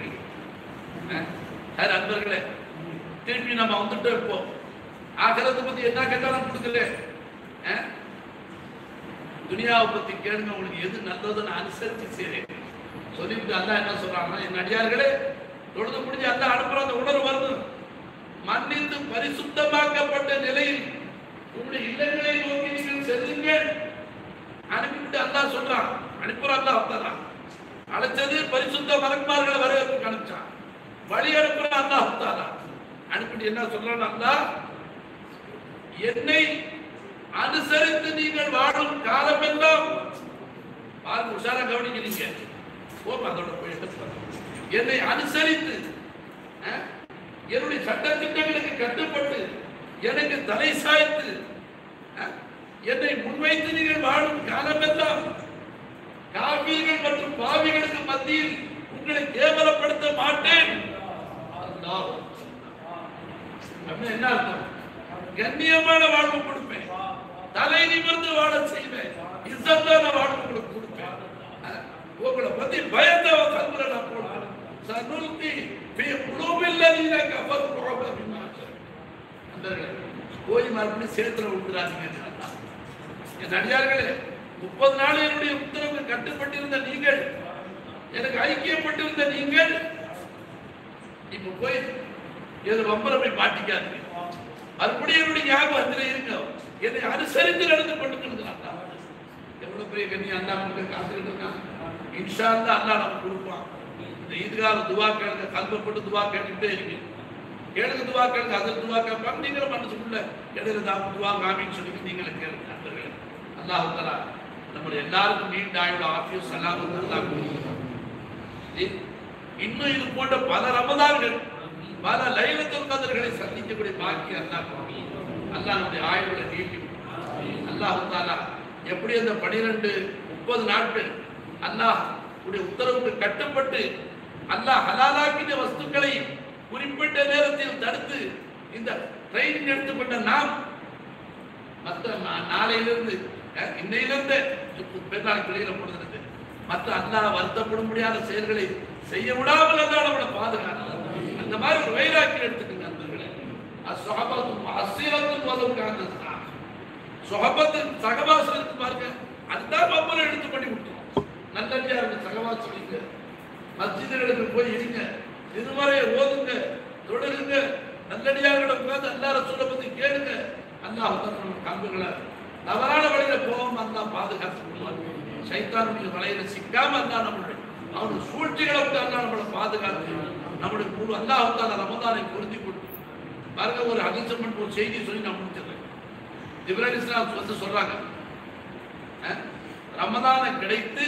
சார் அன்பர்களே திருப்பி நம்ம வந்துட்டு இருப்போம் ஆகிறத பத்தி என்ன கேட்டாலும் கொடுக்கல அஹ்? துனியாவை பத்தி கேளுங்க உங்களுக்கு எது நல்லதுன்னு அனுசரிச்சு சரி சொல்லிட்டு அல்லாஹ் என்ன சொல்றாங்கன்னா என் அடியார்களே தொழுது முடிஞ்சு அல்லாஹ் அனுப்புற அந்த உணர்வு வருது மன்னித்து பரிசுத்தமாக்கப்பட்ட நிலையில் உங்களுடைய இல்லங்களை நோக்கி நீங்கள் செல்லுங்கள் அனுப்பிவிட்டு அல்லாஹ் சொல்றான் அனுப்புற அல்லாஹ் வந்தாரான் அழைச்சது பரிசுத்த மலக்குமார்களை வரவேற்பு அனுப்பிச்சான் வழி அனுப்புற அல்லாஹ் வந்தாரா அனுப்பிட்டு என்ன சொல்றான் அல்லாஹ் என்னை அனுசரித்து நீங்கள் வாழும் காலமெல்லாம் பாருங்க உஷாரா கவனிக்கிறீங்க போம் அதோட போய் எடுத்து என்னை அனுசரித்து அஹ், என்னுடைய சட்ட திட்டங்களுக்கு கட்டுப்பட்டு எனக்கு தலை சாய்த்து அஹ், என்னை முன்வைத்து நீங்கள் வாழும் காலமெல்லாம் காவியங்கள் மற்றும் பாவிகளுக்கு மத்தியில் உங்களை கேவலப்படுத்த மாட்டேன் அல்லாஹ் அப்படின்னா என்ன அர்த்தம் கண்ணியமான வாழ்வு கொடுப்பேன் தலை நிமிர்ந்து வாழ செய்வேன் இசத்தான வாழ்வு உங்களுக்கு கொடுப்பேன் அஹ், உங்களை பத்தி பயந்த கல்வில நான் போடுவேன் சனுல்கி பி குழுவில்லதீன கஃபர் குழப்ப அன்பர்களே போய் மறுபடியும் சேத்துல விட்டுறாதீங்க என் அடியார்களே முப்பது நாள் என்னுடைய உத்தரவு கட்டுப்பட்டிருந்த நீங்கள் எனக்கு ஐக்கியப்பட்டிருந்த நீங்கள் இப்ப போய் ஏதோ வம்பல போய் மாட்டிக்காதீங்க மறுபடியும் என்னுடைய ஞாபகத்தில் இருங்க என்னை அனுசரித்து நடந்து கொண்டிருக்கிறாங்க எவ்வளவு பெரிய கண்ணி அண்ணா உங்களுக்கு காத்துக்கிட்டு இருக்கான் இன்ஷா அல்லா அண்ணா நமக்கு கொடுப்பான் இந்த ஈதுகால துவா கேளுங்க கல்வப்பட்டு துவா கேட்டுக்கிட்டே இருக்கு கேளுங்க துவா கேளுங்க அதில் துவா கேட்பாங்க நீங்களும் மனசுக்குள்ள இடையில தான் துவா காமின்னு சொல்லி நீங்களும் கேளுங்க நண்பர்களே அல்லாஹ் தலா நம்ம எல்லாருக்கும் நீண்ட ஆயுள் ஆஃபியும் சலாமும் அல்லாஹ் கொடுக்கணும் இ- இன்னும் இது போன்ற பல ரமதான்கள் பல லைலத்துல் கதர்களை சந்திக்கக்கூடிய பாக்கியம் அல்லாஹ் கொடுக்கணும். அல்லாஹ் நம்முடைய ஆயுளை நீட்டி அல்லாஹ் தாலா எப்படி அந்த பனிரெண்டு முப்பது நாட்கள் அல்லாஹ் உடைய உத்தரவுக்கு கட்டுப்பட்டு அல்லாஹ் ஹலாலாக்கின வஸ்துக்களை குறிப்பிட்ட நேரத்தில் தடுத்து இந்த ட்ரைனிங் எடுத்துக்கொண்ட நாம் மற்ற நா- நாளையிலிருந்து அஹ், இன்னையிலிருந்து பெருநாள் பிள்ளைகளை போடுறது மற்ற அல்லாஹ் வருத்தப்பட முடியாத செயல்களை செய்ய விடாமல் அல்லாஹ் நம்மளை பாதுகாக்கலாம் அந்த மாதிரி ஒரு வைராக்கியம் எடுத்துக்கங்க நண்பர்களே அஸ்ஸஹாபத்தும் அஸ்ஸீரத்தும் வலவுக்கான சொஹபத்தின் சகவாசம் இருக்கு பாருங்க அதுதான் பம்பரை எடுத்து பண்ணி விட்டுரும் நல்லடியா இருக்கு சகவாசம் இருக்கு மஸ்ஜிதுகளுக்கு போய் இருங்க திருமறையை ஓதுங்க தொழுகுங்க நல்லடியார்களை உட்கார்ந்து அல்லா ரசூலை பத்தி கேளுங்க அல்லாஹ் தான் நம்ம கம்புகளை தவறான வழியில போகாம அல்லா பாதுகாத்து கொள்வார் சைத்தானுடைய வலையில சிக்காம அல்லா நம்மளுடைய அவனுடைய சூழ்ச்சிகளை விட்டு அல்லா நம்மளை பாதுகாத்து நம்முடைய குழு அல்லாஹ் தான் ரமதானை பொருத்தி கொடுத்து பாருங்க ஒரு ஹதீசம் ஒரு செய்தி சொல்லி நான் முடிச்சிடுறேன் இப்ராஹிம் இஸ்லாம் வந்து சொல்றாங்க அஹ், ரமதானை கிடைத்து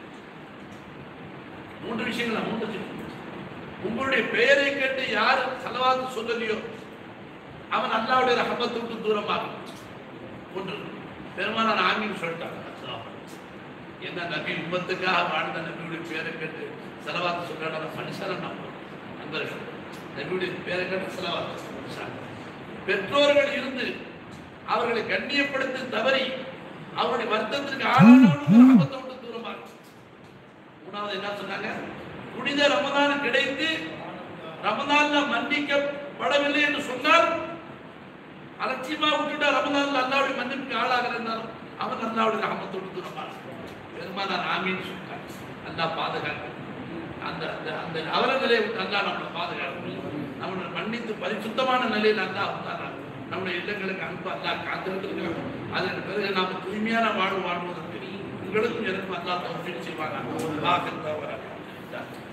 மூன்று விஷயங்கள் மூன்று விஷயம். உங்களுடைய பெயரை கேட்டு யார் செலவாத்து சொல்லலையோ அவன் அல்லாவுடைய ரஹமத்தை விட்டு தூரமாக ஒன்று பெருமானார் ஆமீன் சொல்லிட்டாங்க என்ன நபி உம்மத்துக்காக வாழ்ந்த நபியுடைய பேரை கேட்டு செலவாத்து சொல்றாங்க மனுஷனை நம்ம நண்பர்கள் நபியுடைய பேரை கேட்டு செலவாத்து மனுஷன். பெற்றோர்கள் இருந்து அவர்களை கண்ணியப்படுத்தி தவறி அவருடைய வருத்தத்திற்கு ஆளானவனுக்கு ரஹமத்தை விட்டு தூரமாக மூணாவது என்ன சொன்னாங்க புனித ரமதான் கிடைத்து ரமதான்ல மன்னிக்கப்படவில்லை என்று சொன்னால் அலட்சியமா விட்டுட்டா ரமதான்ல அல்லாவுடைய மன்னிப்புக்கு ஆளாகிறார் அவன் அல்லாவுடைய ரஹமத்தோடு தூரமான பெருமானார் ஆமீன் சொன்னார் அல்லாஹ் பாதுகாக்க அந்த அந்த அந்த அவல நிலையை விட்டு அல்லாஹ் நம்மளை பாதுகாக்க நம்மளை மன்னித்து பரிசுத்தமான நிலையில் அல்லாஹ் வந்தாரா நம்முடைய இல்லங்களுக்கு அன்பு அல்லாஹ் காத்திருக்கிறார் அதன் பிறகு நாம் தூய்மையான வாழ்வு வாழ்வதற்கு உங்களுக்கும் எனக்கும் அல்லாஹ் தௌஃபீக் செய்வாங்க ஆகிற தவிர